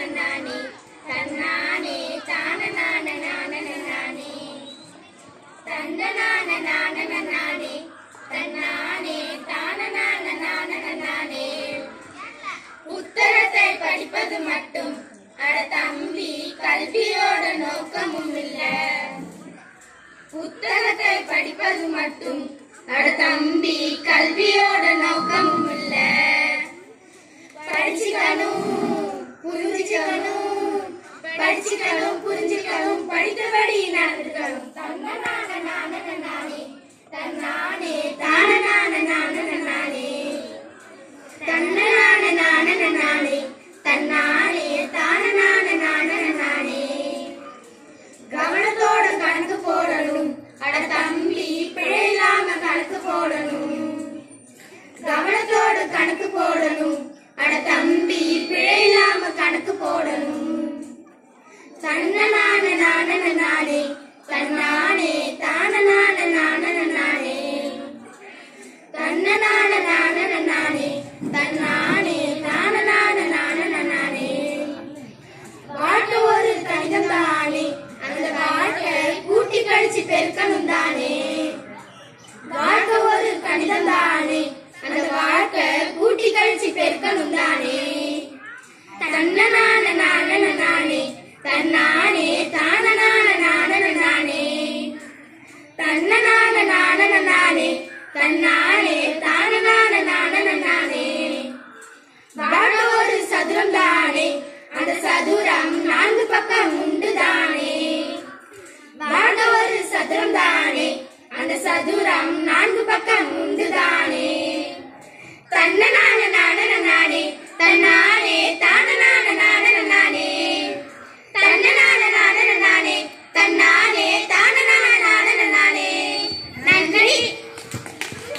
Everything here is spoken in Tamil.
நானே தன்னானே தான நான நான நானே தன்ன நான நான நானே தன்னானே தான நான நான நானே புத்தகத்தை படிப்பது மட்டும் அட தம்பி கல்வியோட நோக்கமும் இல்ல புத்தகத்தை படிப்பது மட்டும் அட தம்பி கல்வியோட நோக்கமும் இல்ல படிச்சுக்கணும் புரிஞ்சுக்கணும் படிச்சுக்கணும் புரிஞ்சுக்கணும் படித்தபடி நடந்துக்கணும் தன்ன நான நான நானே தன்னானே தான நான நான நானே தன்ன நான நான நானே தன்னானே தான நான நான நானே கவனத்தோட கணக்கு போடணும் அட தம்பி பிழை இல்லாம கணக்கு போடணும் கவனத்தோடு கணக்கு போடணும் அட தம்பி பிழை இல்லாம கணக்கு போடணும் தன்ன நான நான நானே தன்னானே தான நான நான நானே தன்ன நான நான நானே தன்னானே தான நான நான நானே வாழ்க்கை ஒரு கணிதம் தானே அந்த வாழ்க்கை கூட்டி கழிச்சு பெருக்கணும் தானே வாழ்க்கை ஒரு கணிதம் தானே அந்த வாழ்க்கை கூட்டி கழிச்சு பெருக்கணும் தானே தன்ன நான நான நானே தன்னானே தான நான நான நானே தன்ன நான நான நானே தன்னானே தான நான நான நானே வாழ்க்கை ஒரு சதுரம் தானே